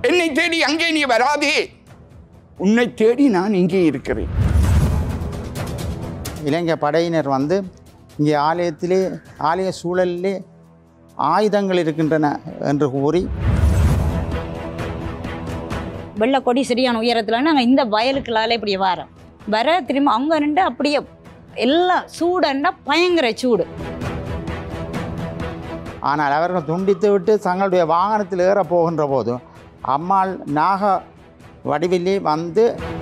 என்னை தேடி அங்கே நீ வராதே உன்னை தேடி நான் இங்கே இருக்கிறேன் இலங்கை படையினர் வந்து இங்கே ஆலயத்திலே ஆலய சூழலிலே ஆயுதங்கள் இருக்கின்றன என்று கூறி வெள்ளை கொடி சரியான உயரத்தில் நாங்கள் இந்த வயலுக்குள்ளால இப்படி வரோம் வர திரும்ப அவங்க ரெண்டு அப்படியே எல்லாம் சூடுன்னா பயங்கர சூடு ஆனால் அவர்கள் துண்டித்து விட்டு தங்களுடைய வாகனத்தில் ஏற போகின்ற போது அம்மாள் நாக வடிவிலே வந்து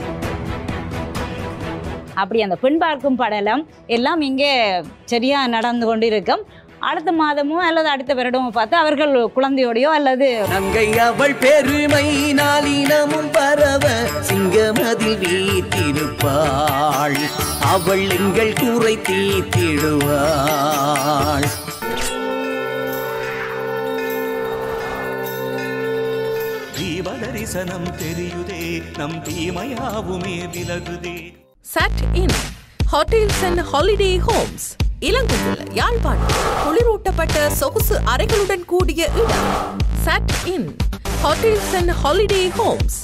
அப்படி அந்த பெண் பார்க்கும் படலம் எல்லாம் இங்கே சரியா நடந்து கொண்டு இருக்கும் அடுத்த மாதமோ அல்லது அடுத்த வருடமோ பார்த்து அவர்கள் குழந்தையோடையோ அல்லது நங்கை அவள் பெருமை நாளினமும் பரவ சிங்கமதில் வீட்டிருப்பாள் அவள் எங்கள் கூரை தீத்திடுவாள் தீபதரிசனம் தெரியுதே நம் தீமையாவுமே விலகுதே chat in hotels and holiday homes இலங்கையில் யாழ்ப்பாணம் குளிரூட்டப்பட்ட சொகுசு அறைகளுடன் கூடிய இடம் chat in hotels and holiday homes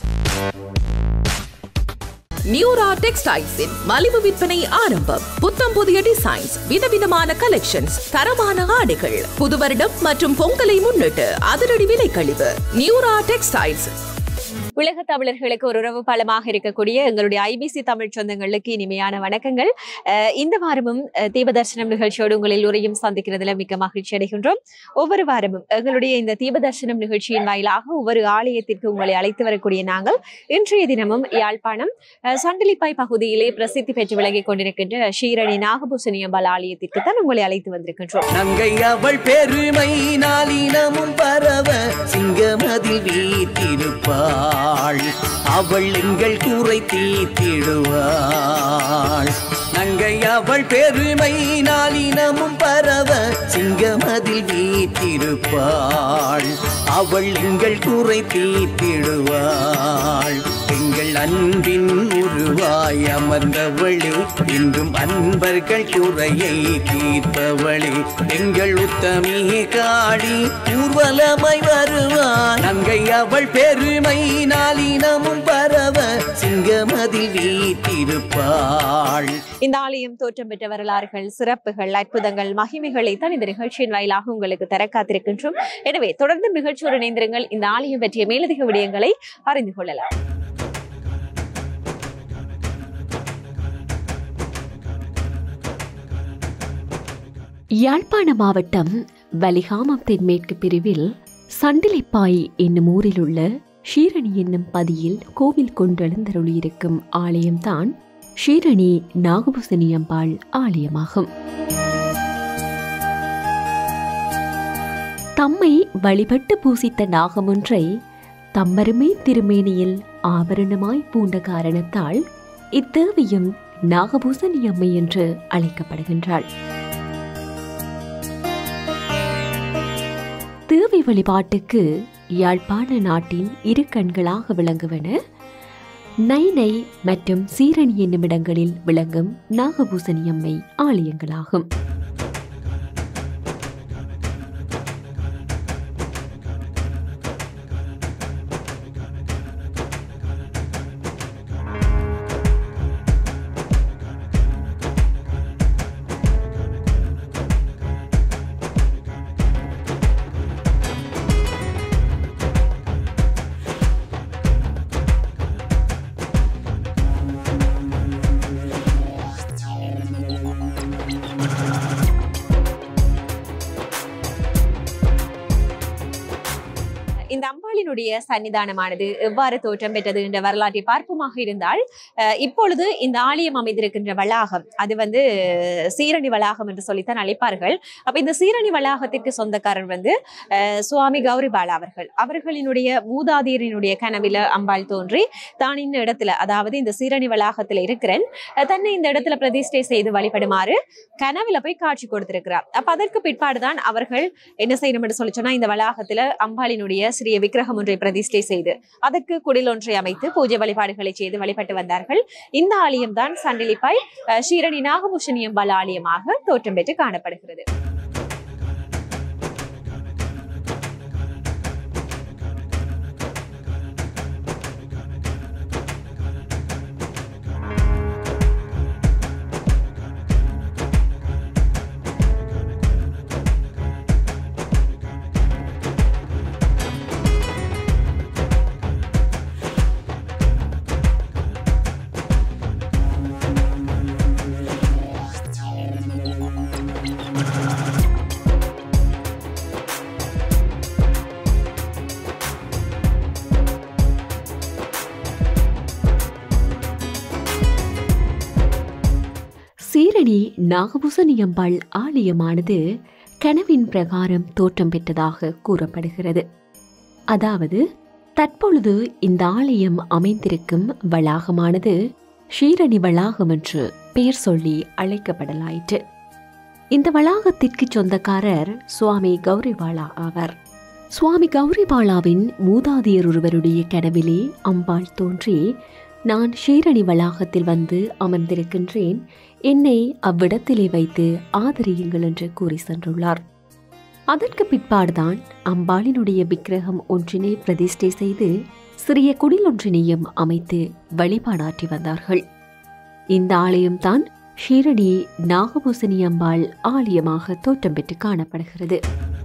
நியூரா டெக்ஸ்டைல்ஸின் மலிவு விற்பனை ஆரம்பம் புத்தம் புதிய டிசைன்ஸ் விதவிதமான கலெக்ஷன்ஸ் தரமான ஆடைகள் புது வருடம் மற்றும் பொங்கலை முன்னிட்டு அதிரடி விலை கழிவு நியூரா டெக்ஸ்டைல்ஸ் உலக தமிழர்களுக்கு ஒரு உறவு பலமாக இருக்கக்கூடிய எங்களுடைய ஐபிசி தமிழ் சொந்தங்களுக்கு இனிமையான வணக்கங்கள் அஹ் இந்த வாரமும் அஹ், தீபதர்சனம் நிகழ்ச்சியோடு உங்கள் எல்லோரையும் சந்திக்கிறதுல மிக்க மகிழ்ச்சி அடைகின்றோம் ஒவ்வொரு வாரமும் எங்களுடைய இந்த தீபதர்சனம் நிகழ்ச்சியின் வாயிலாக ஒவ்வொரு ஆலயத்திற்கு உங்களை அழைத்து வரக்கூடிய நாங்கள் இன்றைய தினமும் யாழ்ப்பாணம் அஹ், சண்டிலிப்பாய் பகுதியிலே பிரசித்தி பெற்று விளங்கிக் கொண்டிருக்கின்ற ஸ்ரீரணி நாகபூசணி அம்பாள் ஆலயத்திற்கு தான் உங்களை அழைத்து வந்திருக்கின்றோம் நங்கை அவள் பெருமை நாளினமும் பரவ சிங்கமதில் வீட்டிருப்பாள் அவள் எங்கள் கூரை தீத்திடுவாள் நங்கை அவள் பெருமை நாளினமும் பரவ சிங்கமதில் வீட்டிருப்பாள் அவள் எங்கள் கூரை தீத்திடுவாள் எங்கள் அன்பின் உருவாய் அமர்ந்தவளே இன்றும் அன்பர்கள் குறையை தீர்ப்பவளே எங்கள் உத்தமியே காளி ஊர்வலமாய் வருவான் அங்கை அவள் பெருமை நாளினமும் பரவ சிங்கமதில் வீட்டிருப்பாள் இந்த ஆலயம் தோற்றம் பெற்ற வரலாறுகள் சிறப்புகள் அற்புதங்கள் மகிமைகளை தான் இந்த நிகழ்ச்சியின் வாயிலாக உங்களுக்கு தர காத்திருக்கின்றோம் எனவே தொடர்ந்து நிகழ்ச்சியோடு இணைந்திருங்கள் இந்த ஆலயம் பற்றிய மேலதிக விடயங்களை அறிந்து கொள்ளலாம் யாழ்ப்பாண மாவட்டம் வலிகாமம் தென்மேற்கு பிரிவில் சண்டிலிப்பாய் என்னும் ஊரில் உள்ள ஷீரணி என்னும் பதியில் கோவில் கொண்டெழுந்தருளியிருக்கும் ஆலயம்தான் ஷீரணி நாகபூசணி அம்பாள் ஆலயமாகும் தம்மை வழிபட்டு பூசித்த நாகமொன்றை தம்மருமே திருமேனியில் ஆபரணமாய் பூண்ட காரணத்தால் இத்தேவியும் நாகபூசணி அம்மை என்று அழைக்கப்படுகின்றாள் தேவி வழிபாட்டுக்கு யாழ்ப்பாண நாட்டின் இரு கண்களாக விளங்குவன நைனை மற்றும் சீரணி என்னும் இடங்களில் விளங்கும் நாகபூசணி அம்மை ஆலயங்களாகும் இந்த அம்பாளினுடைய சன்னிதானமானது எவ்வாறு தோற்றம் பெற்றது என்ற வரலாற்றை பார்ப்போமாக இருந்தால் அஹ், இப்பொழுது இந்த ஆலயம் அமைந்திருக்கின்ற வளாகம் அது வந்து சீரணி வளாகம் என்று சொல்லித்தான் அழைப்பார்கள் அப்ப இந்த சீரணி வளாகத்திற்கு சொந்தக்காரர் வந்து அஹ், சுவாமி கௌரிபாலா அவர்கள் அவர்களினுடைய மூதாதையரினுடைய கனவில அம்பாள் தோன்றி தான் இந்த இடத்துல அதாவது இந்த சீரணி வளாகத்துல இருக்கிறேன் அஹ், தன்னை இந்த இடத்துல பிரதிஷ்டை செய்து வழிபடுமாறு கனவுல போய் காட்சி கொடுத்திருக்கிறார் அப்ப அதற்கு பிற்பாடுதான் அவர்கள் என்ன செய்யணும் என்று சொல்லி சொன்னா இந்த வளாகத்துல அம்பாளினுடைய சிறிய விக்கிரகம் ஒன்றை பிரதிஷ்டை செய்து அதற்கு குடில் ஒன்றை அமைத்து பூஜை வழிபாடுகளை செய்து வழிபட்டு வந்தார்கள் இந்த ஆலயம் தான் சண்டிலிப்பாய் அஹ், ஸ்ரீரணி நாகபூஷணி அம்பாள் ஆலயமாக தோற்றம் பெற்று காணப்படுகிறது சீரணி நாகபூசணி அம்பாள் ஆலயமானது கனவின் பிரகாரம் தோற்றம் பெற்றதாக கூறப்படுகிறது அதாவது தற்பொழுது இந்த ஆலயம் அமைந்திருக்கும் வளாகமானது ஷீரணி வளாகம் என்று பெயர் சொல்லி அழைக்கப்படலாயிற்று இந்த வளாகத்திற்கு சொந்தக்காரர் சுவாமி கௌரிபாலா ஆவார் சுவாமி கௌரிபாலாவின் மூதாதையர் ஒருவருடைய கனவிலே அம்பாள் தோன்றி நான் ஷீரணி வளாகத்தில் வந்து அமர்ந்திருக்கின்றேன் என்னை அவ்விடத்திலே வைத்து ஆதரியுங்கள் என்று கூறி சென்றுள்ளார் அதற்கு பிற்பாடுதான் அம்பாளினுடைய விக்கிரகம் ஒன்றினை பிரதிஷ்டை செய்து சிறிய குடில் ஒன்றினையும் அமைத்து வழிபாடாற்றி வந்தார்கள் இந்த ஆலயம்தான் ஷீரணி நாகபூசணி அம்பாள் ஆலயமாக தோற்றம் பெற்று காணப்படுகிறது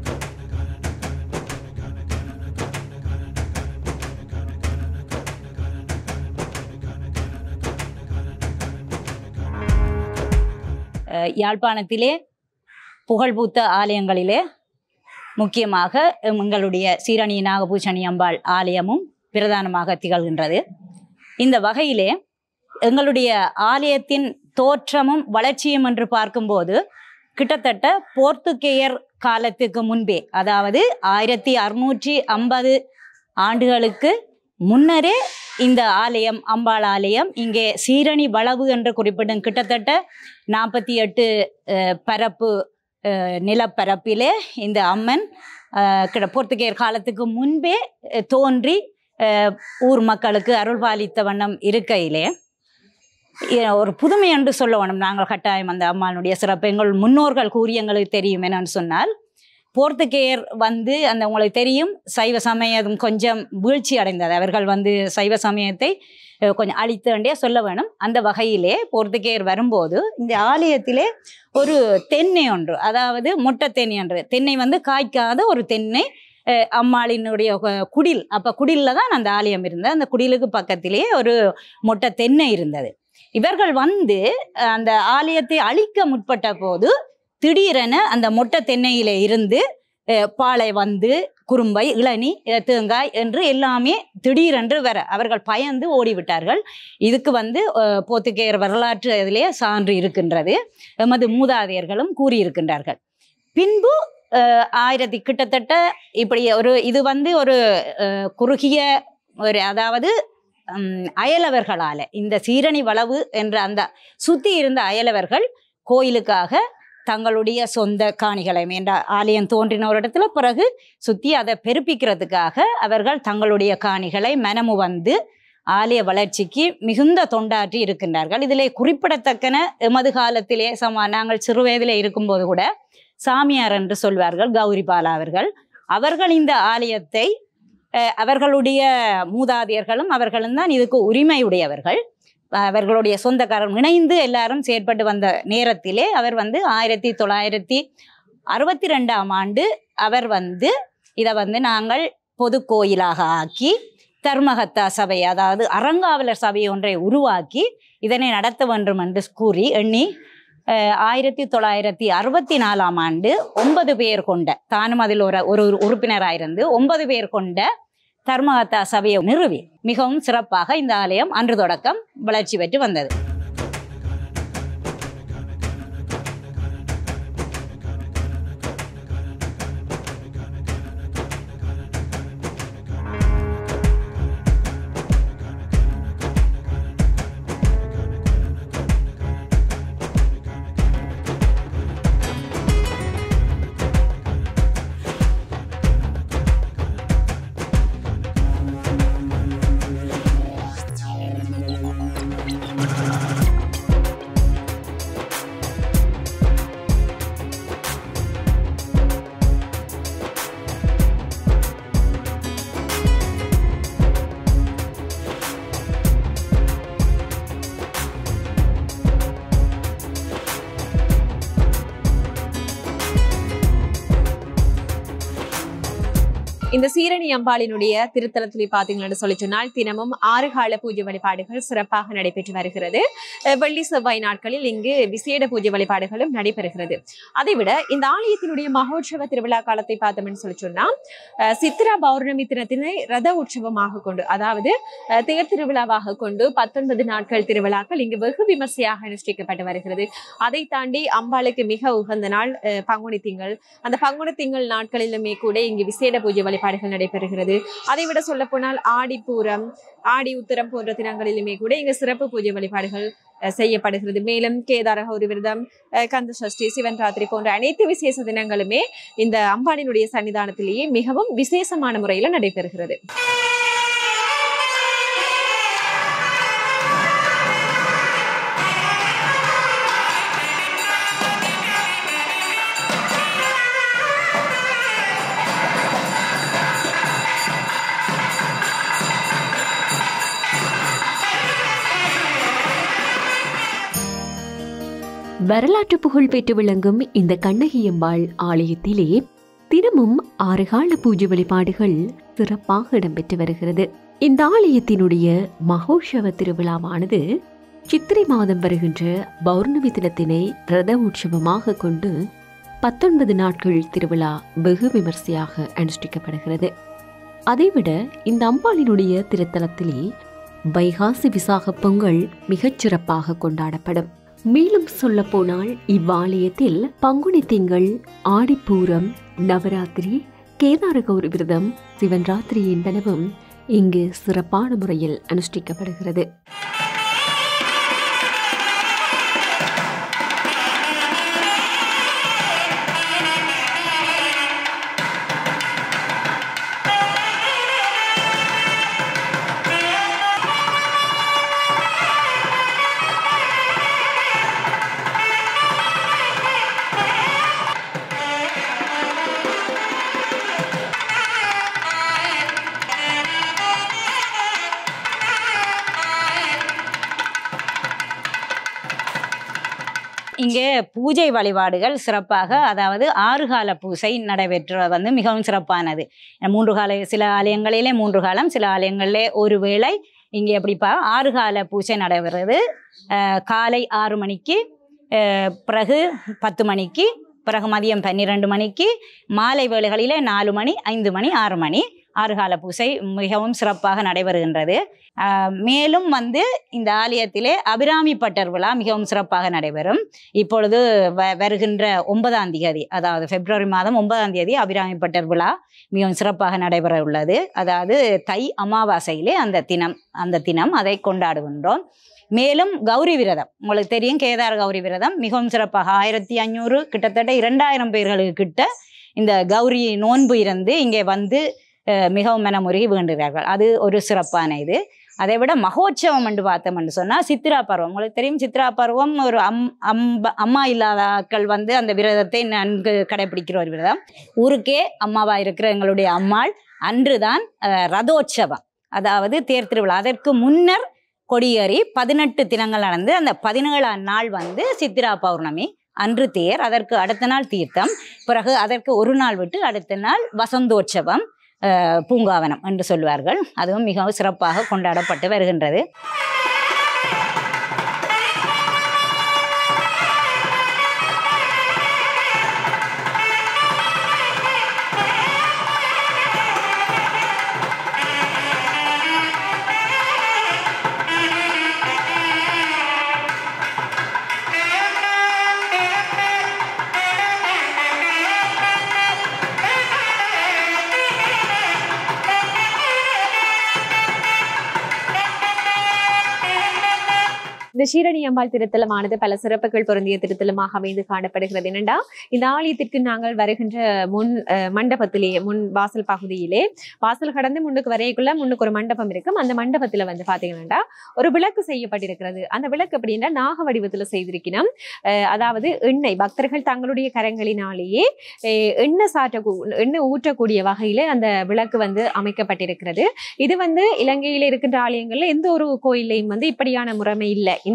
அஹ் யாழ்ப்பாணத்திலே புகழ்பூத்த ஆலயங்களிலே முக்கியமாக எங்களுடைய சீரணி நாகபூஷணி அம்பாள் ஆலயமும் பிரதானமாக திகழ்கின்றது இந்த வகையிலே எங்களுடைய ஆலயத்தின் தோற்றமும் வளர்ச்சியும் என்று பார்க்கும்போது கிட்டத்தட்ட போர்த்துகேயர் காலத்துக்கு முன்பே அதாவது ஆயிரத்தி அறுநூற்றி ஐம்பது ஆண்டுகளுக்கு முன்னரே இந்த ஆலயம் அம்பாள் ஆலயம் இங்கே சீரணி வளவு என்று குறிப்பிடும் கிட்டத்தட்ட நாற்பத்தி எட்டு பரப்பு அஹ், நிலப்பரப்பிலே இந்த அம்மன் அஹ், கிட போர்த்துகேயர் காலத்துக்கு முன்பே அஹ், தோன்றி அஹ், ஊர் மக்களுக்கு அருள்பாலித்த வண்ணம் இருக்கையிலே இ- ஒரு புதுமை என்று சொல்ல வேணும் நாங்கள் கட்டாயம் அந்த அம்மானுடைய சிறப்பு எங்கள் முன்னோர்கள் கூறி எங்களுக்கு தெரியும் என்னன்னு சொன்னால் போர்த்துகேயர் வந்து அந்த உங்களுக்கு தெரியும் சைவ சமயம் கொஞ்சம் வீழ்ச்சி அடைந்தது அவர்கள் வந்து சைவ சமயத்தை அஹ், கொஞ்சம் அழித்தேண்டே சொல்ல வேணும் அந்த வகையிலே போர்த்துகேயர் வரும்போது இந்த ஆலயத்திலே ஒரு தென்னை ஒன்று அதாவது மொட்டை தென்னை ஒன்று தென்னை வந்து காய்க்காத ஒரு தென்னை அஹ், அம்மாளினுடைய கு- குடில் அப்போ குடிலில் தான் அந்த ஆலயம் இருந்தது அந்த குடிலுக்கு பக்கத்திலேயே ஒரு மொட்டை தென்னை இருந்தது இவர்கள் வந்து அஹ், அந்த ஆலயத்தை அழிக்க முற்பட்ட போது திடீரென அந்த மொட்டை தென்னையில இருந்து அஹ், பாலை வந்து குறும்பை இளநி அஹ், தேங்காய் என்று எல்லாமே திடீரென்று வர அவர்கள் பயந்து ஓடிவிட்டார்கள் இதுக்கு வந்து அஹ், போர்த்துகேயர் வரலாற்று இதிலே சான்று இருக்கின்றது எமது மூதாதையர்களும் கூறியிருக்கின்றார்கள் பின்பு அஹ், ஆயிரத்தி கிட்டத்தட்ட இப்படி ஒரு இது வந்து ஒரு அஹ், குறுகிய ஒரு அதாவது உம், அயலவர்களால இந்த சீரணி வளவு என்ற அந்த சுத்தி இருந்த அயலவர்கள் கோயிலுக்காக தங்களுடைய சொந்த காணிகளை என்ற ஆலயம் தோன்றின ஒரு இடத்துல பிறகு சுத்தி அதை பெருப்பிக்கிறதுக்காக அவர்கள் தங்களுடைய காணிகளை மனமு வந்து ஆலய வளர்ச்சிக்கு மிகுந்த தொண்டாற்றி இருக்கின்றார்கள் இதிலே குறிப்பிடத்தக்கன எமது காலத்திலே சமா நாங்கள் சிறு வயதிலே இருக்கும்போது கூட சாமியார் என்று சொல்வார்கள் கௌரிபாலா அவர்கள் அவர்கள் இந்த ஆலயத்தை அஹ், அவர்களுடைய மூதாதையர்களும் அவர்களும் தான் இதுக்கு உரிமையுடையவர்கள் அவர்களுடைய சொந்தக்காரர் இணைந்து எல்லாரும் செயற்பட்டு வந்த நேரத்திலே அவர் வந்து ஆயிரத்தி தொள்ளாயிரத்தி அறுபத்தி ரெண்டாம் ஆண்டு அவர் வந்து இதை வந்து நாங்கள் பொது கோயிலாக ஆக்கி தர்மகத்தா சபை அதாவது அறங்காவலர் சபை ஒன்றை உருவாக்கி இதனை நடத்த வேண்டும் என்று கூறி எண்ணி அஹ், ஆயிரத்தி தொள்ளாயிரத்தி அறுபத்தி நாலாம் ஆண்டு ஒன்பது பேர் கொண்ட தானும் அதில் ஒரு ஒரு உறுப்பினராயிருந்து ஒன்பது பேர் கொண்ட தர்மகத்தா சபையை நிறுவி மிகவும் சிறப்பாக இந்த ஆலயம் அன்று தொடக்கம் வளர்ச்சி பெற்று வந்தது இந்த சீரணி அம்பாளினுடைய திருத்தலத்திலே பார்த்தீங்கன்னு சொல்லி சொன்னால் தினமும் ஆறு கால பூஜை வழிபாடுகள் சிறப்பாக நடைபெற்று வருகிறது அஹ் வெள்ளி செவ்வாய் நாட்களில் இங்கு விசேட பூஜை வழிபாடுகளும் நடைபெறுகிறது அதைவிட இந்த ஆலயத்தினுடைய மகோற்சவ திருவிழா காலத்தை பார்த்தோம்னு சொல்லி சொன்னா அஹ் சித்திரா பௌர்ணமி தினத்தினை ரத உற்சவமாக கொண்டு அதாவது அஹ் தேர் திருவிழாவாக கொண்டு பத்தொன்பது நாட்கள் திருவிழாக்கள் இங்கு வெகு விமர்சையாக அனுஷ்டிக்கப்பட்டு வருகிறது அதை தாண்டி அம்பாளுக்கு மிக உகந்த நாள் அஹ் பங்குனி திங்கள் அந்த பங்குனி திங்கள் நாட்களிலுமே கூட இங்கு விசேட பூஜை வழிபாடுகள் நடைபெறுகிறது அதை விட சொல்ல போனால் ஆடிப்பூரம் ஆடி உத்தரம் போன்ற தினங்களிலுமே கூட இங்கு சிறப்பு பூஜை வழிபாடுகள் அஹ், செய்யப்படுகிறது மேலும் கேதார கௌரி விரதம் அஹ், கந்த சஷ்டி சிவன் ராத்திரி போன்ற அனைத்து விசேஷ தினங்களுமே இந்த அம்பாளினுடைய சன்னிதானத்திலேயே மிகவும் விசேஷமான முறையில் நடைபெறுகிறது வரலாற்று புகழ் பெற்று விளங்கும் இந்த கண்ணகியம்பாள் ஆலயத்திலே தினமும் ஆறுகால பூஜை வழிபாடுகள் சிறப்பாக இடம்பெற்று வருகிறது இந்த ஆலயத்தினுடைய மகோற்சவ திருவிழாவானது சித்திரை மாதம் வருகின்ற பௌர்ணமி தினத்தினை ரத உற்சவமாக கொண்டு பத்தொன்பது நாட்கள் திருவிழா வெகு விமர்சையாக அனுஷ்டிக்கப்படுகிறது அதைவிட இந்த அம்பாளினுடைய திருத்தலத்திலே வைகாசி விசாக பொங்கல் மிகச் சிறப்பாக கொண்டாடப்படும் மேலும் சொல்ல போனால் இவ்வாலயத்தில் பங்குனி திங்கள் ஆடிப்பூரம் நவராத்திரி கேதார கௌரி விரதம் சிவன் ராத்திரி என்பனவும் இங்கு சிறப்பான முறையில் அனுஷ்டிக்கப்படுகிறது இங்கே பூஜை வழிபாடுகள் சிறப்பாக அதாவது ஆறு கால பூசை நடைபெற்ற வந்து மிகவும் சிறப்பானது மூன்று கால சில ஆலயங்களிலே மூன்று காலம் சில ஆலயங்களிலே ஒரு வேளை இங்கே எப்படிப்பா ஆறு கால பூஜை நடைபெறுறது அஹ், காலை ஆறு மணிக்கு அஹ், பிறகு பத்து மணிக்கு பிறகு மதியம் பன்னிரெண்டு மணிக்கு மாலை வேளைகளிலே நாலு மணி ஐந்து மணி ஆறு மணி ஆறுகால பூசை மிகவும் சிறப்பாக நடைபெறுகின்றது ஆஹ் மேலும் வந்து இந்த ஆலயத்திலே அபிராமி பட்டர் விழா மிகவும் சிறப்பாக நடைபெறும் இப்பொழுது வ வருகின்ற ஒன்பதாம் தேதி அதாவது பிப்ரவரி மாதம் ஒன்பதாம் தேதி அபிராமி பட்டர் விழா மிகவும் சிறப்பாக நடைபெற உள்ளது அதாவது தை அமாவாசையிலே அந்த தினம் அந்த தினம் அதை கொண்டாடுகின்றோம் மேலும் கௌரி விரதம் உங்களுக்கு தெரியும் கேதார கௌரி விரதம் மிகவும் சிறப்பாக ஆயிரத்தி ஐநூறு கிட்டத்தட்ட இரண்டாயிரம் பேர்களுக்கு கிட்ட இந்த கௌரி நோன்பு இருந்து இங்கே வந்து அஹ், மிகவும் மனமுருகி வேண்டுகிறார்கள் அது ஒரு சிறப்பான இது அதை விட மகோற்சவம் என்று பார்த்தோம்னு சொன்னால் சித்ரா பருவம் உங்களுக்கு தெரியும் சித்ரா பருவம் ஒரு அம் அம்ப அம்மா இல்லாத ஆட்கள் வந்து அந்த விரதத்தை நன்கு கடைபிடிக்கிற ஒரு விரதம் ஊருக்கே அம்மாவா இருக்கிற எங்களுடைய அம்மாள் அன்றுதான் அஹ், ரதோற்சவம் அதாவது தேர் திருவிழா அதற்கு முன்னர் கொடியேறி பதினெட்டு தினங்கள் நடந்து அந்த பதினேழாம் நாள் வந்து சித்திரா பௌர்ணமி அன்று தேர் அதற்கு அடுத்த நாள் தீர்த்தம் பிறகு அதற்கு ஒரு நாள் விட்டு அடுத்த நாள் வசந்தோற்சவம் அஹ், பூங்காவனம் என்று சொல்வார்கள் அதுவும் மிகவும் சிறப்பாக கொண்டாடப்பட்டு வருகின்றது இந்த ஷீரணி அம்பாள் திருத்தலமானது பல சிறப்புகள் பொருந்திய திருத்தலமாக அமைந்து காணப்படுகிறது என்னண்டா இந்த ஆலயத்திற்கு நாங்கள் வருகின்ற முன் அஹ், மண்டபத்திலேயே முன் வாசல் பகுதியிலே வாசல் கடந்து முன்னுக்கு வரைக்குள்ள முன்னுக்கு ஒரு மண்டபம் இருக்கும் அந்த மண்டபத்துல வந்து பாத்தீங்கன்னா ஒரு விளக்கு செய்யப்பட்டிருக்கிறது அந்த விளக்கு அப்படின்னா நாக வடிவத்துல செய்திருக்கணும் அஹ், அதாவது எண்ணெய் பக்தர்கள் தங்களுடைய கரங்களினாலேயே அஹ், எண்ணெய் சாற்ற எண்ணெய் ஊற்றக்கூடிய வகையில அந்த விளக்கு வந்து அமைக்கப்பட்டிருக்கிறது இது வந்து இலங்கையில இருக்கின்ற ஆலயங்கள்ல எந்த ஒரு கோயிலையும் வந்து இப்படியான முறைமை இல்லை இந்த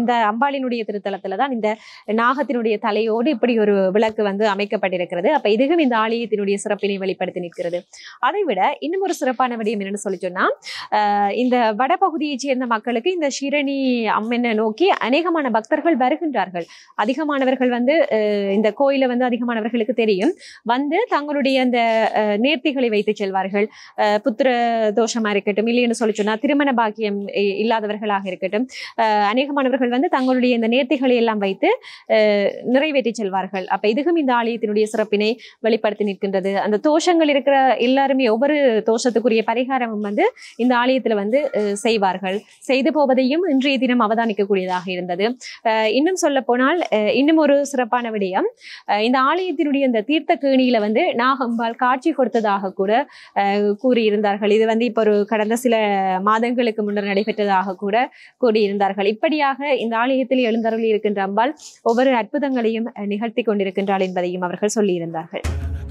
இந்த அம்பாளினுடைய திருத்தலத்துல தான் இந்த நாகத்தினுடைய தலையோடு இப்படி ஒரு விளக்கு வந்து அமைக்கப்பட்டிருக்கிறது அப்ப இதுவும் இந்த ஆலயத்தினுடைய சிறப்பினை வெளிப்படுத்தி நிற்கிறது அதை விட இன்னும் ஒரு சிறப்பான விடயம் என்னன்னு சொல்லி சொன்னா ஆஹ் இந்த வடபகுதியைச் சேர்ந்த மக்களுக்கு இந்த ஷிரணி அம்மனை நோக்கி அநேகமான பக்தர்கள் வருகின்றார்கள் அதிகமானவர்கள் வந்து அஹ் இந்த கோயிலை வந்து அதிகமானவர்களுக்கு தெரியும் வந்து தங்களுடைய அந்த அஹ், நேர்த்திகளை வைத்து செல்வார்கள் அஹ், புத்திர தோஷமா இருக்கட்டும் இல்லைன்னு சொல்லி சொன்னா திருமண பாக்கியம் இ- இல்லாதவர்களாக இருக்கட்டும் அஹ், அநேகமானவர்கள் வந்து தங்களுடைய இந்த நேர்த்திகளை எல்லாம் வைத்து அஹ், நிறைவேற்றி செல்வார்கள் அப்ப இதுவும் இந்த ஆலயத்தினுடைய சிறப்பினை வெளிப்படுத்தி நிற்கின்றது அந்த தோஷங்கள் இருக்கிற எல்லாருமே ஒவ்வொரு தோஷத்துக்குரிய பரிகாரமும் வந்து இந்த ஆலயத்துல வந்து அஹ், செய்வார்கள் செய்து போவதையும் இன்றைய தினம் அவதானிக்கக்கூடியதாக இருந்தது அஹ், இன்னும் சொல்ல போனால் அஹ், இன்னும் ஒரு சிறப்பான விடயம் அஹ், இந்த ஆலயத்தினுடைய இந்த தீர்த்த கேணியில வந்து நாகம்பாள் காட்சி கொடுத்ததாக கூட அஹ், கூறியிருந்தார்கள் இது வந்து இப்போ ஒரு கடந்த சில மாதங்களுக்கு முன்னர் நடைபெற்றதாக கூட கூறியிருந்தார்கள் இப்படியாக இந்த ஆலயத்தில் எழுந்தருளி இருக்கின்ற அம்பாள் ஒவ்வொரு அற்புதங்களையும் அஹ், நிகழ்த்தி கொண்டிருக்கின்றாள் என்பதையும் அவர்கள் சொல்லியிருந்தார்கள்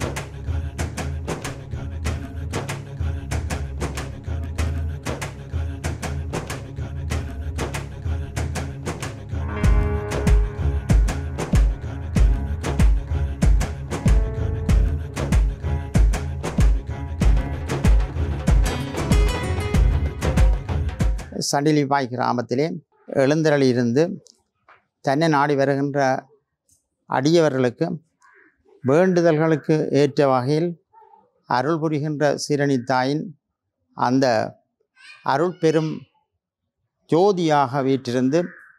சண்டிலிப்பாய் கிராமத்திலே எழுந்தருளி இருந்து தன்னை நாடி வருகின்ற அடியவர்களுக்கு வேண்டுதல்களுக்கு ஏற்ற வகையில் அருள் புரிகின்ற சீரணி தாயின் அந்த அருள் பெரும் ஜோதியாக வீற்றிருந்து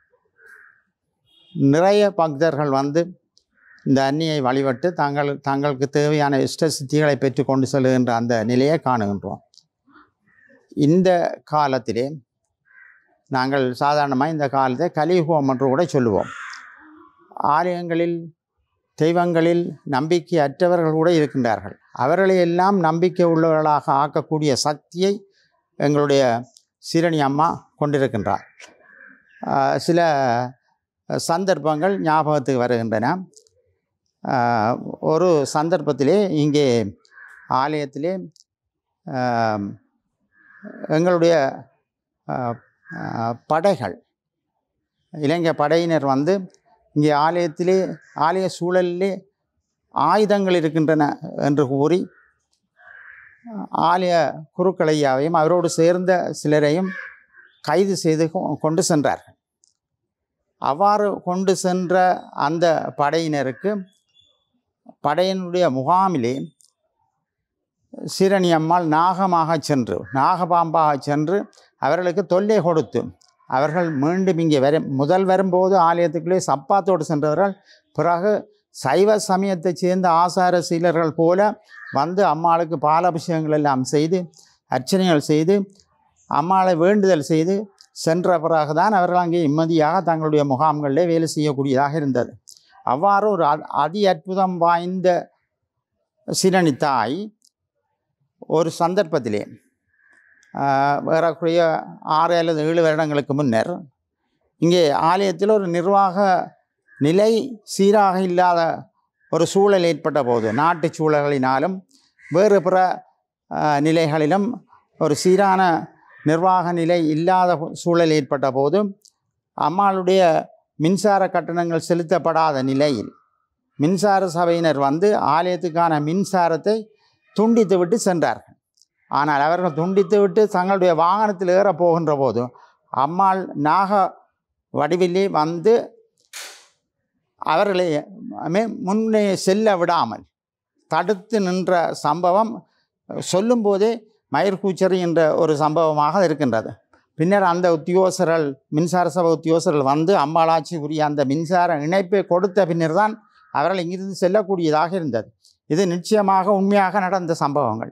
நிறைய பக்தர்கள் வந்து இந்த அன்னியை வழிபட்டு தாங்கள் தங்களுக்கு தேவையான இஷ்ட சித்திகளை பெற்று கொண்டு செல்கின்ற அந்த நிலையை காணுகின்றோம் இந்த காலத்திலே நாங்கள் சாதாரணமாக இந்த காலத்தை கலியுகம் என்று கூட சொல்லுவோம் ஆலயங்களில் தெய்வங்களில் நம்பிக்கை அற்றவர்கள் கூட இருக்கின்றார்கள் அவர்களை எல்லாம் நம்பிக்கை உள்ளவர்களாக ஆக்கக்கூடிய சக்தியை எங்களுடைய சீரணி அம்மா கொண்டிருக்கின்றார் ஆஹ் சில சந்தர்ப்பங்கள் ஞாபகத்துக்கு வருகின்றன ஆஹ் ஒரு சந்தர்ப்பத்திலே இங்கே ஆலயத்திலே ஆஹ் எங்களுடைய ஆஹ் ஆஹ் படைகள் இலங்கை படையினர் வந்து இங்கே ஆலயத்திலே ஆலய சூழலிலே ஆயுதங்கள் இருக்கின்றன என்று கூறி ஆலய குருக்களையாவையும் அவரோடு சேர்ந்த சிலரையும் கைது செய்து கொ- கொண்டு சென்றார்கள் அவ்வாறு கொண்டு சென்ற அந்த படையினருக்கு படையினுடைய முகாமிலே சீரணி அம்மாள் நாகமாக சென்று நாகபாம்பாக சென்று அவர்களுக்கு தொல்லை கொடுத்து அவர்கள் மீண்டும் இங்கே வர முதல் வரும்போது ஆலயத்துக்குள்ளே சப்பாத்தோடு சென்றவர்கள் பிறகு சைவ சமயத்தைச் சேர்ந்த ஆசார சீலர்கள் போல வந்து அம்மாளுக்கு பாலாபிஷேகங்கள் எல்லாம் செய்து அர்ச்சனைகள் செய்து அம்மாளை வேண்டுதல் செய்து சென்ற பிறகுதான் அவர்கள் அங்கே நிம்மதியாக தங்களுடைய முகாம்களிலே வேலை செய்யக்கூடியதாக இருந்தது அவ்வாறு ஒரு அ- அதி அற்புதம் வாய்ந்த சிரணி தாய் ஒரு சந்தர்ப்பத்திலே ஆஹ், ஏறக்குறைய ஆறு அல்லது ஏழு வருடங்களுக்கு முன்னர் இங்கே ஆலயத்தில் ஒரு நிர்வாக நிலை சீராக இல்லாத ஒரு சூழல் ஏற்பட்ட போது நாட்டு சூழல்களினாலும் வேறு பிற ஆஹ், நிலைகளிலும் ஒரு சீரான நிர்வாக நிலை இல்லாத சூழல் ஏற்பட்ட போது அம்மாளுடைய மின்சார கட்டணங்கள் செலுத்தப்படாத நிலையில் மின்சார சபையினர் வந்து ஆலயத்துக்கான மின்சாரத்தை துண்டித்து விட்டு சென்றார்கள் ஆனால் அவர்கள் துண்டித்து விட்டு தங்களுடைய வாகனத்தில் ஏற போகின்ற போது அம்மாள் நாக வடிவிலே வந்து அவர்களை மே- முன்னே செல்ல விடாமல் தடுத்து நின்ற சம்பவம் சொல்லும்போதே மயிர்கூச்சரி என்ற ஒரு சம்பவமாக இருக்கின்றது பின்னர் அந்த உத்தியோகஸ்தர்கள் மின்சார சபை உத்தியோகஸ்தர்கள் வந்து அம்மாளாட்சி உரிய அந்த மின்சார இணைப்பை கொடுத்த பின்னர் தான் அவர்கள் இங்கிருந்து செல்லக்கூடியதாக இருந்தது இது நிச்சயமாக உண்மையாக நடந்த சம்பவங்கள்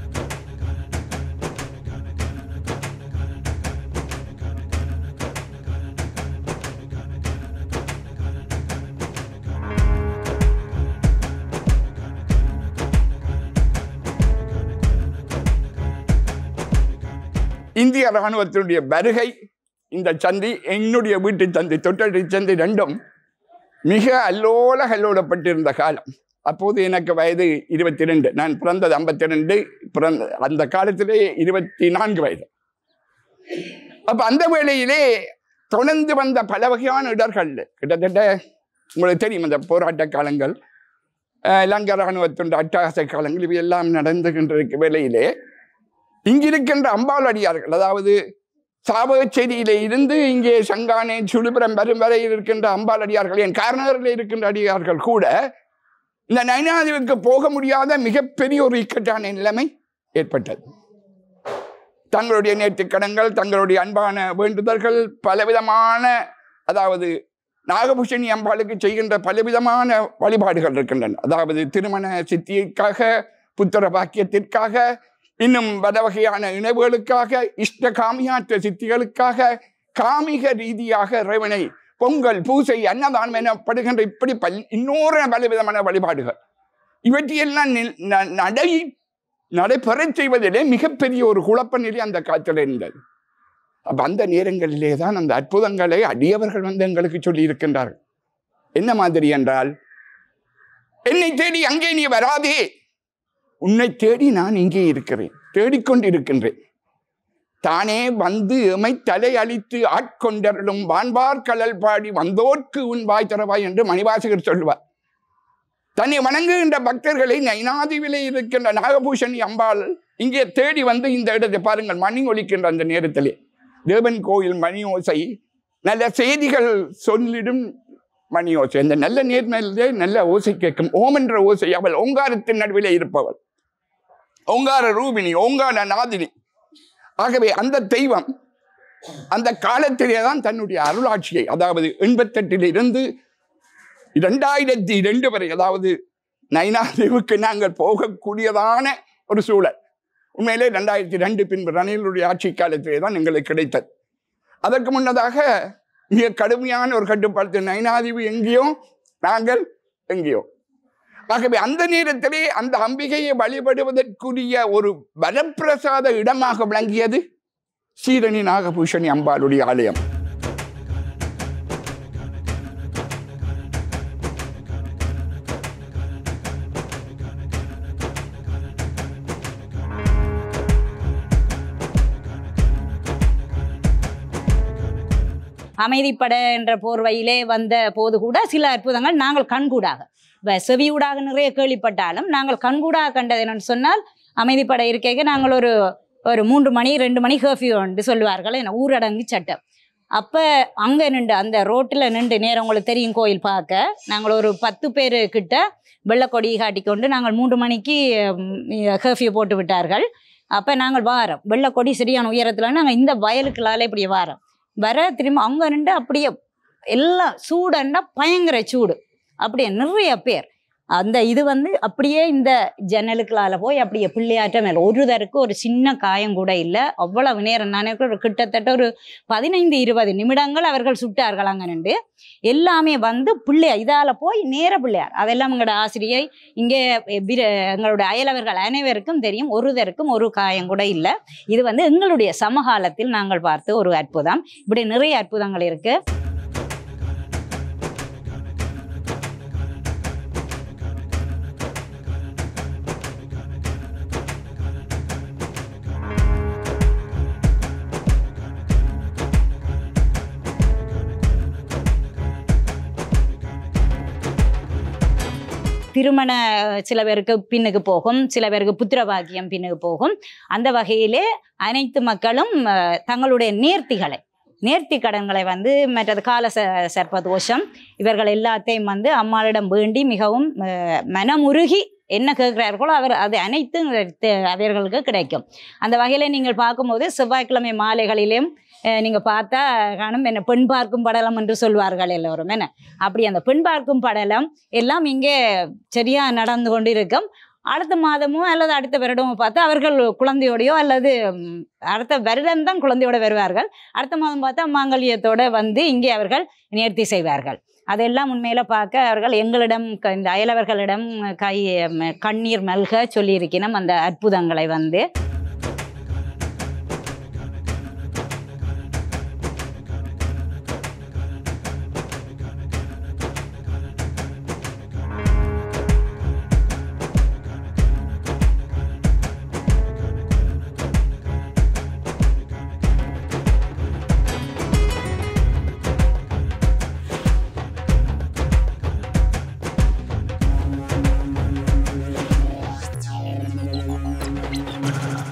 இந்திய இராணுவத்தினுடைய வருகை இந்த சந்தி என்னுடைய வீட்டு சந்தை தொட்டடி சந்தை ரெண்டும் மிக அல்லோல கல்லோலப்பட்டிருந்த காலம் அப்போது எனக்கு வயது இருபத்தி ரெண்டு நான் பிறந்தது ஐம்பத்தி ரெண்டு பிறந்த அந்த காலத்திலே இருபத்தி நான்கு வயது அப்ப அந்த வேளையிலே தொடர்ந்து வந்த பல வகையான இடர்கள் கிட்டத்தட்ட உங்களுக்கு தெரியும் இந்த போராட்ட காலங்கள் அஹ், இலங்கை இராணுவத்தின் அட்டகாச காலங்கள் இவை எல்லாம் நடந்துகின்ற வேளையிலே இங்கிருக்கின்ற அம்பாள் அடியார்கள் அதாவது சாவகச்சேரியிலே இருந்து இங்கே சங்கானே சுடுபுரம் வரும் வரை இருக்கின்ற அம்பாள் அடியார்கள் என் கார்னரில் இருக்கின்ற அடியார்கள் கூட இந்த நயனாதிவுக்கு போக முடியாத மிகப்பெரிய ஒரு இக்கட்டான நிலைமை ஏற்பட்டது தங்களுடைய நேர்த்திக்கடன்கள் தங்களுடைய அன்பான வேண்டுதல்கள் பலவிதமான அதாவது நாகபூஷணி அம்பாளுக்கு செய்கின்ற பலவிதமான வழிபாடுகள் இருக்கின்றன அதாவது திருமண சித்திக்காக புத்திர பாக்கியத்திற்காக இன்னும் பல வகையான இணைவுகளுக்காக இஷ்ட காமியாற்ற சித்திகளுக்காக காமிக ரீதியாக இறைவனை பொங்கல் பூசை அன்னதானம் எனப்படுகின்ற இப்படி பல் இன்னொரு பலவிதமான வழிபாடுகள் இவற்றையெல்லாம் நில்- ந- நடை நடைபெறச் செய்வதிலே மிகப்பெரிய ஒரு குழப்ப நிலை அந்த காலத்தில் இருந்தது அப்ப அந்த நேரங்களிலே தான் அந்த அற்புதங்களை அடியவர்கள் வந்து எங்களுக்கு சொல்லி இருக்கின்றார்கள் என்ன மாதிரி என்றால் என்னை தேடி அங்கே நீ வராதே உன்னை தேடி நான் இங்கே இருக்கிறேன் தேடிக்கொண்டிருக்கின்றேன் தானே வந்து எமை தலை அழித்து ஆட்கொண்டருளும் வான்பார் கடல் பாடி வந்தோர்க்கு உன் வாய் தரவாய் என்று மணிவாசகர் சொல்வார் தன்னை வணங்குகின்ற பக்தர்களை நைனாதிவிலே இருக்கின்ற நாகபூஷணி அம்பாள் இங்கே தேடி வந்து இந்த இடத்தை பாருங்கள் மணி ஒலிக்கின்ற அந்த நேரத்திலே தேவன் கோயில் மணி ஓசை நல்ல செய்திகள் சொல்லிடும் மணி ஓசை அந்த நல்ல நேர்மையிலே நல்ல ஓசை கேட்கும் ஓம் என்ற ஓசை அவள் ஓங்காரத்தின் நடுவிலே இருப்பவள் ஓங்கார ரூபினி ஓங்கார நாதினி ஆகவே அந்த தெய்வம் அந்த காலத்திலே தான் தன்னுடைய அருளாட்சியை அதாவது எண்பத்தெட்டிலிருந்து இரண்டாயிரத்தி இரண்டு வரை அதாவது நைனாதேவுக்கு நாங்கள் போகக்கூடியதான ஒரு சூழல் உண்மையிலே ரெண்டாயிரத்தி ரெண்டு பின்பு ரணிலுடைய ஆட்சி காலத்திலே தான் எங்களுக்கு கிடைத்தது அதற்கு முன்னதாக மிக கடுமையான ஒரு கட்டுப்பாடு நைனாதீவு எங்கேயோ நாங்கள் எங்கேயோ ஆகவே அந்த நேரத்திலே அந்த அம்பிகையை வழிபடுவதற்குரிய ஒரு வரப்பிரசாத இடமாக விளங்கியது சீரணி நாகபூஷணி அம்பாளுடைய ஆலயம் அமைதிப்பட என்ற போர்வையிலே வந்த போது கூட சில அற்புதங்கள் நாங்கள் கண்கூடாக வ- செவியூடாக நிறைய கேள்விப்பட்டாலும் நாங்கள் கண்கூடாக கண்டது என்னன்னு சொன்னால் அமைதிப்பட இருக்கைக்கு நாங்கள் ஒரு ஒரு மூன்று மணி ரெண்டு மணி கர்ஃபியூ என்று சொல்லுவார்கள் என்ன ஊரடங்கு சட்டம் அப்போ அங்கே நின்று அந்த ரோட்டில் நின்று நேரம் உங்களுக்கு தெரியும் கோயில் பார்க்க நாங்கள் ஒரு பத்து பேர் கிட்ட வெள்ளக்கொடி காட்டிக்கொண்டு நாங்கள் மூன்று மணிக்கு கர்ஃபியூ போட்டு விட்டார்கள் அப்போ நாங்கள் வாரோம் வெள்ளக்கொடி சரியான உயரத்தில் நாங்கள் இந்த வயலுக்குள்ளால இப்படி வாரோம் வர திரும்ப அங்கே நின்று அப்படியே எல்லாம் சூடுன்னா பயங்கர சூடு அப்படியே நிறைய பேர் அந்த இது வந்து அப்படியே இந்த ஜன்னலுக்குள்ளால போய் அப்படியே பிள்ளையாட்ட மேலே ஒரு தருக்கு ஒரு சின்ன காயம் கூட இல்லை அவ்வளவு நேரம் நானே கூட ஒரு கிட்டத்தட்ட ஒரு பதினைந்து இருபது நிமிடங்கள் அவர்கள் சுட்டார்கள் அங்கே நின்று எல்லாமே வந்து பிள்ளையார் இதால் போய் நேர பிள்ளையார் அதெல்லாம் எங்களோட ஆசிரியை இங்கே பிர- எங்களுடைய அயலவர்கள் அனைவருக்கும் தெரியும் ஒருதருக்கும் ஒரு காயம் கூட இல்லை இது வந்து எங்களுடைய சமகாலத்தில் நாங்கள் பார்த்த ஒரு அற்புதம் இப்படி நிறைய அற்புதங்கள் இருக்கு திருமண சில பேருக்கு பின்னுக்கு போகும் சில பேருக்கு புத்திர பாக்கியம் பின்னுக்கு போகும் அந்த வகையிலே அனைத்து மக்களும் அஹ், தங்களுடைய நேர்த்திகளை நேர்த்தி கடன்களை வந்து மற்றது கால ச சர்ப்ப தோஷம் இவர்கள் எல்லாத்தையும் வந்து அம்மாளிடம் வேண்டி மிகவும் அஹ், மனமுருகி என்ன கேட்கிறார்களோ அவர் அது அனைத்தும் தெ- அவர்களுக்கு கிடைக்கும் அந்த வகையில் நீங்கள் பார்க்கும்போது செவ்வாய்க்கிழமை மாலைகளிலும் அஹ், நீங்க பார்த்தா காணும் என்ன பெண் பார்க்கும் படலம் என்று சொல்வார்கள் எல்லோரும் என்ன அப்படி அந்த பெண் பார்க்கும் படலம் எல்லாம் இங்கே சரியா நடந்து கொண்டு இருக்கும் அடுத்த மாதமோ அல்லது அடுத்த வருடமோ பார்த்து அவர்கள் குழந்தையோடையோ அல்லது ம், அடுத்த வருடம் தான் குழந்தையோட வருவார்கள் அடுத்த மாதம் பார்த்தா மாங்கல்யத்தோட வந்து இங்கே அவர்கள் நேர்த்தி செய்வார்கள் அதெல்லாம் உண்மையில பார்க்க அவர்கள் எங்களிடம் க- இந்த அயலவர்களிடம் கை ம- கண்ணீர் மல்க சொல்லியிருக்கணும் அந்த அற்புதங்களை வந்து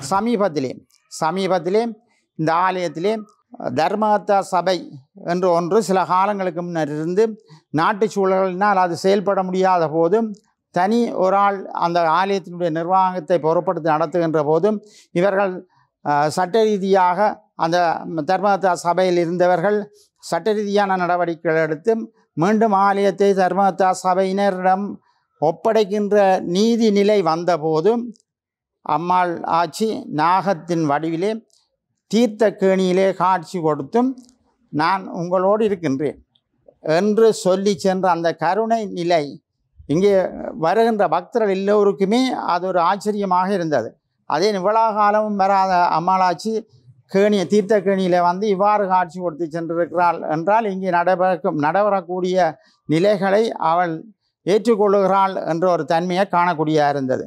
சமீபத்திலே சமீபத்திலே இந்த ஆலயத்திலே தர்மகத்தா சபை என்று ஒன்று சில காலங்களுக்கு முன்னர் இருந்து நாட்டு சூழலினால் அது செயல்பட முடியாத போதும் தனி ஒரு ஆள் அந்த ஆலயத்தினுடைய நிர்வாகத்தை பொறுப்படுத்தி நடத்துகின்ற போதும் இவர்கள் அஹ், சட்ட ரீதியாக அந்த தர்மகத்தா சபையில் இருந்தவர்கள் சட்ட ரீதியான நடவடிக்கைகள் எடுத்து மீண்டும் ஆலயத்தை தர்மகத்தா சபையினரிடம் ஒப்படைக்கின்ற நீதி நிலை வந்தபோதும் அம்மாள் ஆட்சி நாகத்தின் வடிவிலே தீர்த்த கேணியிலே காட்சி கொடுத்தும் நான் உங்களோடு இருக்கின்றேன் என்று சொல்லி சென்ற அந்த கருணை நிலை இங்கே வருகின்ற பக்தர்கள் எல்லோருக்குமே அது ஒரு ஆச்சரியமாக இருந்தது அதே இவ்வளவு காலமும் வராத அம்மாளாச்சி கேணிய தீர்த்த கேணியில் வந்து இவ்வாறு காட்சி கொடுத்து சென்றிருக்கிறாள் என்றால் இங்கே நடைபெறும் நடைபெறக்கூடிய நிலைகளை அவள் ஏற்றுக்கொள்ளுகிறாள் என்ற ஒரு தன்மையை காணக்கூடியதாக இருந்தது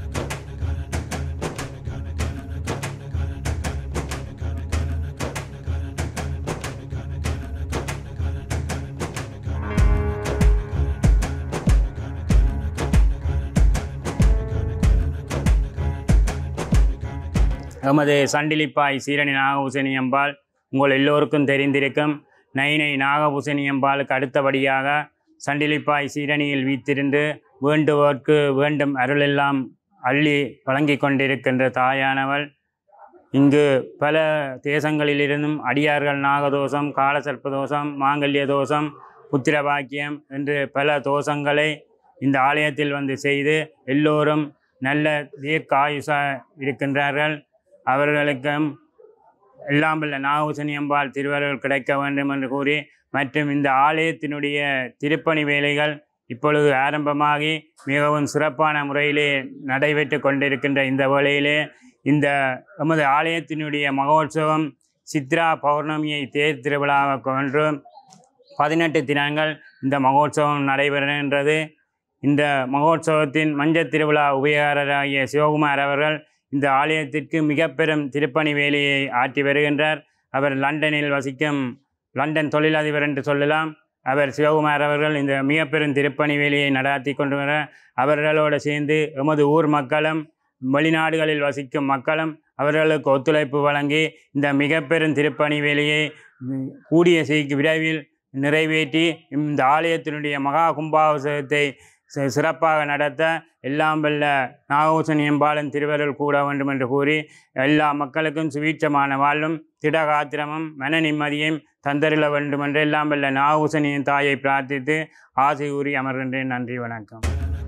எமது சண்டிலிப்பாய் சீரணி நாகபூசணி அம்பாள் உங்கள் எல்லோருக்கும் தெரிந்திருக்கும் நைனை நாகபூசணி அம்பாளுக்கு அடுத்தபடியாக சண்டிலிப்பாய் சீரணியில் வீத்திருந்து வேண்டுவோர்க்கு வேண்டும் அருளெல்லாம் அள்ளி வழங்கிக் கொண்டிருக்கின்ற தாயானவள் இங்கு பல தேசங்களிலிருந்தும் அடியார்கள் நாகதோஷம் காலசர்ப்ப தோஷம் மாங்கல்ய தோஷம் புத்திரபாக்கியம் என்று பல தோஷங்களை இந்த ஆலயத்தில் வந்து செய்து எல்லோரும் நல்ல தீர்க்க ஆயுசா இருக்கின்றார்கள் அவர்களுக்கும் எல்லாம் வல்ல நாகூசணி அம்பாள் திருவருள் கிடைக்க வேண்டும் என்று கூறி மற்றும் இந்த ஆலயத்தினுடைய திருப்பணி வேலைகள் இப்பொழுது ஆரம்பமாகி மிகவும் சிறப்பான முறையிலே நடைபெற்று கொண்டிருக்கின்ற இந்த வேளையிலே இந்த எமது ஆலயத்தினுடைய மகோத்சவம் சித்ரா பௌர்ணமியை தேர் திருவிழாவாக கொண்டு பதினெட்டு தினங்கள் இந்த மகோத்சவம் நடைபெறுகின்றது இந்த மகோத்சவத்தின் மஞ்சள் திருவிழா உபகாரராகிய சிவகுமார் அவர்கள் இந்த ஆலயத்திற்கு மிக பெரும் திருப்பணி வேலையை ஆற்றி வருகின்றார் அவர் லண்டனில் வசிக்கும் லண்டன் தொழிலதிபர் என்று சொல்லலாம் அவர் சிவகுமார் அவர்கள் இந்த மிக பெரும் திருப்பணி வேலையை நடாத்தி கொண்டு வர அவர்களோடு சேர்ந்து எமது ஊர் மக்களும் வெளிநாடுகளில் வசிக்கும் மக்களும் அவர்களுக்கு ஒத்துழைப்பு வழங்கி இந்த மிக பெரும் திருப்பணி வேலையை ம், கூடிய சீக்கிரம் விரைவில் நிறைவேற்றி இந்த ஆலயத்தினுடைய மகா கும்பாபிஷேகத்தை சி- சிறப்பாக நடத்த எல்லாம் வல்ல நாகூசன் எம்பாலன் திருவருள் கூட வேண்டும் என்று கூறி எல்லா மக்களுக்கும் சுவீட்சமான வாழ்வும் திடகாத்திரமும் மன நிம்மதியும் தந்தருள வேண்டும் என்று எல்லாம் வல்ல நாகூசனியின் தாயை பிரார்த்தித்து ஆசை கூறி அமர்கின்றேன் நன்றி வணக்கம்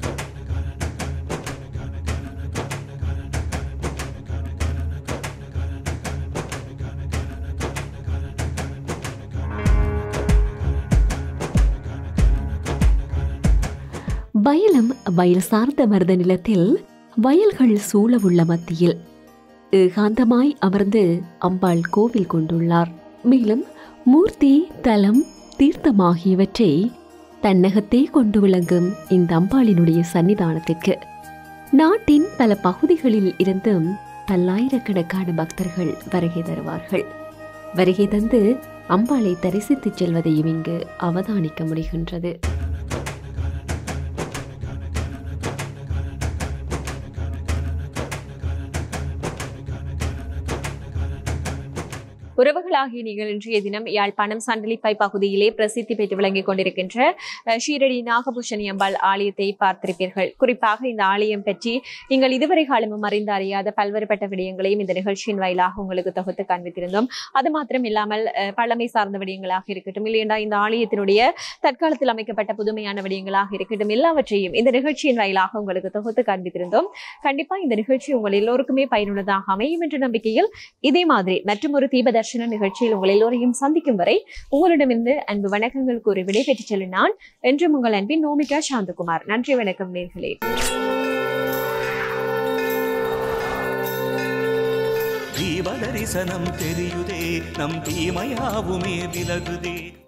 வயலும் வயல் சார்ந்த மருத நிலத்தில் வயல்கள் சூழவுள்ள மத்தியில் ஏகாந்தமாய் அமர்ந்து அம்பாள் கோவில் கொண்டுள்ளார் மேலும் மூர்த்தி தலம் தீர்த்தம் ஆகியவற்றை தன்னகத்தே கொண்டு விளங்கும் இந்த அம்பாளினுடைய சன்னிதானத்திற்கு நாட்டின் பல பகுதிகளில் இருந்தும் பல்லாயிரக்கணக்கான பக்தர்கள் வருகை தருவார்கள் வருகை தந்து அம்பாளை தரிசித்துச் செல்வதையும் இங்கு அவதானிக்க முடிகின்றது உறவுகளாகிய நீங்கள் இன்றைய தினம் யாழ்ப்பாணம் சண்டலிப்பை பகுதியிலே பிரசித்தி பெற்று விளங்கிக் கொண்டிருக்கின்ற அஹ், ஷீரடி நாகபூஷணி அம்பாள் ஆலயத்தை பார்த்திருப்பீர்கள் குறிப்பாக இந்த ஆலயம் பற்றி நீங்கள் இதுவரை காலமும் அறிந்து அறியாத பல்வேறுபட்ட விடயங்களையும் இந்த நிகழ்ச்சியின் வாயிலாக உங்களுக்கு தொகுத்து காண்பித்திருந்தோம் அது மாத்திரம் இல்லாமல் அஹ், பழமை சார்ந்த விடயங்களாக இருக்கட்டும் இல்லையென்றா இந்த ஆலயத்தினுடைய தற்காலத்தில் அமைக்கப்பட்ட புதுமையான விடயங்களாக இருக்கட்டும் எல்லாவற்றையும் இந்த நிகழ்ச்சியின் வாயிலாக உங்களுக்கு தொகுத்து காண்பித்திருந்தோம் கண்டிப்பா இந்த நிகழ்ச்சி உங்கள் எல்லோருக்குமே பயனுள்ளதாக அமையும் என்ற நம்பிக்கையில் இதே மாதிரி மற்றும் ஒரு தீபதர்ஷன நிகழ்ச்சியில் உங்கள் எல்லோரையும் சந்திக்கும் வரை உங்களிடமிருந்து அன்பு வணக்கங்கள் கூறி விடைபெற்றுச் செல்லும் நான் என்றும் உங்கள் அன்பின் நோமிகா சாந்தகுமார் நன்றி வணக்கம் நேர்களே ஜீவ தரிசனம் தெரியுதே நம் தீமையாவுமே விலகுதே